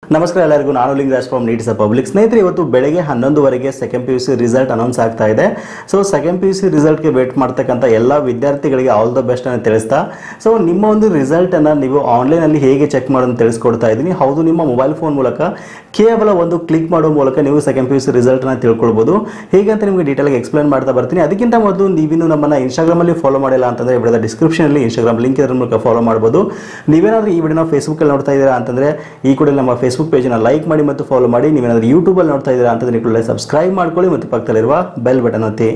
ನಮಸ್ಕಾರ ಎಲ್ಲರಿಗೂ ನಾನು ಲಿಂಗರಾಜ್ ಫ್ರಮ್ ನೀಡ್ಸ್ ಪಬ್ಲಿಕ್ ಸ್ನೇಹಿತರೆ ಇವತ್ತು ಬೆಳಗ್ಗೆ ಹನ್ನೊಂದುವರೆಗೆ ಸೆಕೆಂಡ್ ಪಿ ಯು ಸಿ ರಿಸಲ್ಟ್ ಅನೌನ್ಸ್ ಆಗ್ತಾ ಇದೆ ಸೊ ಸೆಕೆಂಡ್ ಪಿ ಯು ಸಿ ರಿಸಲ್ಟ್ಗೆ ವೇಟ್ ಮಾಡ್ತಕ್ಕಂಥ ಎಲ್ಲ ವಿದ್ಯಾರ್ಥಿಗಳಿಗೆ ಆಲ್ ದ ಬೆಸ್ಟ್ ಅನ್ನು ತಿಳಿಸ್ತಾ ಸೊ ನಿಮ್ಮ ಒಂದು ರಿಸಲ್ಟನ್ನು ನೀವು ಆನ್ಲೈನಲ್ಲಿ ಹೇಗೆ ಚೆಕ್ ಮಾಡೋದನ್ನು ತಿಳಿಸ್ಕೊಡ್ತಾ ಇದ್ದೀನಿ ಹೌದು ನಿಮ್ಮ ಮೊಬೈಲ್ ಫೋನ್ ಮೂಲಕ ಕೇವಲ ಒಂದು ಕ್ಲಿಕ್ ಮಾಡೋ ಮೂಲಕ ನೀವು ಸೆಕೆಂಡ್ ಪಿ ಯು ಸಿ ರಿಸಲ್ಟ್ನ ತಿಳ್ಕೊಳ್ಬೋದು ಹೇಗೆ ಅಂತ ನಿಮಗೆ ಡೀಟೇಲಾಗಿ ಎಕ್ಸ್ಪ್ಲೇನ್ ಮಾಡ್ತಾ ಬರ್ತೀನಿ ಅದಕ್ಕಿಂತ ಮೊದಲು ನೀವಿನ್ನು ನಮ್ಮನ್ನು ಇನ್ಸ್ಟಾಗ್ರಾಮಲ್ಲಿ ಫಾಲೋ ಮಾಡಿಲ್ಲ ಅಂತಂದರೆ ವಿಡಿಯೋದ ಡಿಸ್ಕ್ರಿಪ್ಷನಲ್ಲಿ ಇನ್ಸ್ಟಾಗ್ರಾಮ್ ಲಿಂಕ್ ಇದ್ರ ಮೂಲಕ ಫಾಲೋ ಮಾಡ್ಬೋದು ನೀವೇನಾದರೂ ಈ ವಿಡಿಯೋನ ಫೇಸ್ಬುಕ್ಕಲ್ಲಿ ನೋಡ್ತಾ ಇದ್ದೀರಾ ಅಂತಂದರೆ ಈ ಕೂಡ ನಮ್ಮ ಫೇಸ್ಬುಕ್ ಪೇಜನ್ನು ಲೈಕ್ ಮಾಡಿ ಮತ್ತು ಫಾಲೋ ಮಾಡಿ ನೀವೇನಾದರೂ ಯೂಟ್ಯೂಬಲ್ಲಿ ನೋಡ್ತಾ ಇದ್ದೀರಾ ಅಂತಂದರೆ ನೀವು ಸಬ್ಸ್ಕ್ರೈಬ್ ಮಾಡ್ಕೊಳ್ಳಿ ಮತ್ತು ಪಕ್ಕದಲ್ಲಿರುವ ಬೆಲ್ ಬಟನ್ ಒತ್ತಿ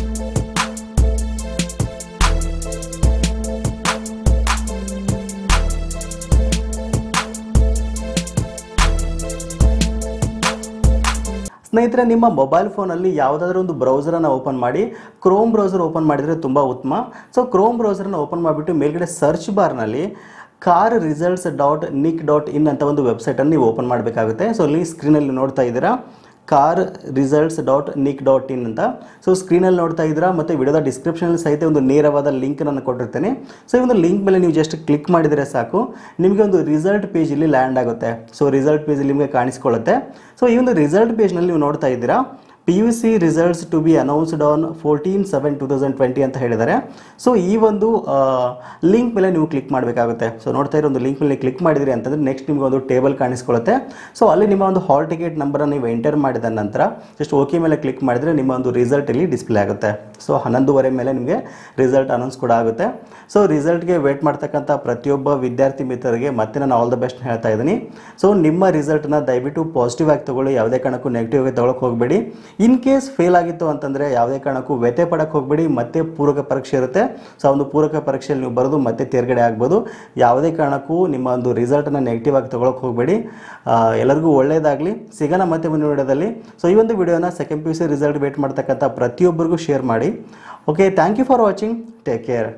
ಸ್ನೇಹಿತರೆ ನಿಮ್ಮ ಮೊಬೈಲ್ ಫೋನಲ್ಲಿ ಯಾವುದಾದ್ರೂ ಒಂದು ಬ್ರೌಸರನ್ನು ಓಪನ್ ಮಾಡಿ ಕ್ರೋಮ್ ಬ್ರೌಸರ್ ಓಪನ್ ಮಾಡಿದರೆ ತುಂಬ ಉತ್ತಮ ಸೊ ಕ್ರೋಮ್ ಬ್ರೌಸರನ್ನು ಓಪನ್ ಮಾಡಿಬಿಟ್ಟು ಮೇಲ್ಗಡೆ ಸರ್ಚ್ ಬಾರ್ನಲ್ಲಿ kar results dot nic dot in ಅಂತ ಒಂದು ವೆಬ್ಸೈಟನ್ನು ನೀವು ಓಪನ್ ಮಾಡಬೇಕಾಗುತ್ತೆ ಸೊ ಅಲ್ಲಿ ಸ್ಕ್ರೀನಲ್ಲಿ ನೋಡ್ತಾ ಇದ್ದೀರಾ kar results dot nic dot in ಅಂತ ಸೊ ಸ್ಕ್ರೀನಲ್ಲಿ ನೋಡ್ತಾ ಇದ್ದೀರಾ ಮತ್ತು ವಿಡಿಯೋದ ಡಿಸ್ಕ್ರಿಪ್ಷನಲ್ಲಿ ಸಹಿತ ಒಂದು ನೇರವಾದ ಲಿಂಕ್ ನಾನು ಕೊಟ್ಟಿರ್ತೇನೆ ಸೊ ಈ ಒಂದು ಲಿಂಕ್ ಮೇಲೆ ನೀವು ಜಸ್ಟ್ ಕ್ಲಿಕ್ ಮಾಡಿದರೆ ಸಾಕು ನಿಮಗೆ ಒಂದು ರಿಸಲ್ಟ್ ಪೇಜ್ ಇಲ್ಲಿ ಲ್ಯಾಂಡ್ ಆಗುತ್ತೆ ಸೊ ರಿಸಲ್ಟ್ ಪೇಜ್ ನಿಮಗೆ ಕಾಣಿಸ್ಕೊಳ್ಳುತ್ತೆ ಸೊ ಈ ಒಂದು ರಿಸಲ್ಟ್ ಪೇಜ್ನಲ್ಲಿ ನೀವು ನೋಡ್ತಾ ಇದ್ದೀರಾ P you C results to be announced on fourteen seven two thousand twenty ಅಂತ ಹೇಳಿದ್ದಾರೆ ಸೊ ಈ ಒಂದು ಲಿಂಕ್ ಮೇಲೆ ನೀವು ಕ್ಲಿಕ್ ಮಾಡಬೇಕಾಗುತ್ತೆ ಸೊ ನೋಡ್ತಾ ಇರೋ ಒಂದು ಲಿಂಕ್ ಮೇಲೆ ಕ್ಲಿಕ್ ಮಾಡಿದ್ರಿ ಅಂತಂದರೆ ನೆಕ್ಸ್ಟ್ ನಿಮಗೆ ಒಂದು ಟೇಬಲ್ ಕಾಣಿಸ್ಕೊಳ್ಳುತ್ತೆ ಸೊ ಅಲ್ಲಿ ನಿಮ್ಮ ಒಂದು ಹಾಲ್ ಟಿಕೆಟ್ ನಂಬರನ್ನು ನೀವು ಎಂಟರ್ ಮಾಡಿದ ನಂತರ ಜಸ್ಟ್ ಓಕೆ ಮೇಲೆ ಕ್ಲಿಕ್ ಮಾಡಿದರೆ ನಿಮ್ಮ ಒಂದು ರಿಸಲ್ಟ್ ಇಲ್ಲಿ ಡಿಸ್ಪ್ಲೇ ಆಗುತ್ತೆ ಸೊ ಹನ್ನೊಂದುವರೆ ಮೇಲೆ ನಿಮಗೆ ರಿಸಲ್ಟ್ ಅನೌನ್ಸ್ ಕೂಡ ಆಗುತ್ತೆ ಸೊ ರಿಸಲ್ಟ್ಗೆ ವೇಟ್ ಮಾಡ್ತಕ್ಕಂಥ ಪ್ರತಿಯೊಬ್ಬ ವಿದ್ಯಾರ್ಥಿ ಮಿತ್ರರಿಗೆ ಮತ್ತೆ ನಾನು ಆಲ್ ದ ಬೆಸ್ಟ್ ಹೇಳ್ತಾ ಇದ್ದೀನಿ ಸೊ ನಿಮ್ಮ ರಿಸಲ್ಟ್ನ ದಯವಿಟ್ಟು ಪಾಸಿಟಿವ್ ಆಗಿ ತಗೊಳ್ಳಿ ಯಾವುದೇ ಕಾರಣಕ್ಕೂ ನೆಗೆಟಿವ್ ಆಗಿ ತಗೊಳಕ್ಕೆ ಹೋಗಬೇಡಿ ಇನ್ ಕೇಸ್ ಫೇಲ್ ಆಗಿತ್ತು ಅಂತಂದರೆ ಯಾವುದೇ ಕಾರಣಕ್ಕೂ ವ್ಯಥೆ ಪಡಕ್ಕೆ ಹೋಗಬೇಡಿ ಮತ್ತೆ ಪೂರಕ ಪರೀಕ್ಷೆ ಇರುತ್ತೆ ಸೊ ಆ ಒಂದು ಪೂರಕ ಪರೀಕ್ಷೆಯಲ್ಲಿ ನೀವು ಬರೋದು ಮತ್ತೆ ತೇರ್ಗಡೆ ಆಗ್ಬೋದು ಯಾವುದೇ ಕಾರಣಕ್ಕೂ ನಿಮ್ಮ ಒಂದು ರಿಸಲ್ಟನ್ನು ನೆಗೆಟಿವ್ ಆಗಿ ತಗೊಳಕ್ಕೆ ಹೋಗಬೇಡಿ ಎಲ್ಲರಿಗೂ ಒಳ್ಳೆಯದಾಗಲಿ ಸಿಗೋಣ ಮತ್ತೆ ಮುಂದಿನ ವಿಡಿಯೋದಲ್ಲಿ ಸೊ ಈ ಒಂದು ವಿಡಿಯೋನ ಸೆಕೆಂಡ್ ಪಿ ಯು ಸಿ ರಿಸಲ್ಟ್ ವೇಟ್ ಮಾಡ್ತಕ್ಕಂಥ ಪ್ರತಿಯೊಬ್ಬರಿಗೂ ಶೇರ್ ಮಾಡಿ okay thank you for watching take care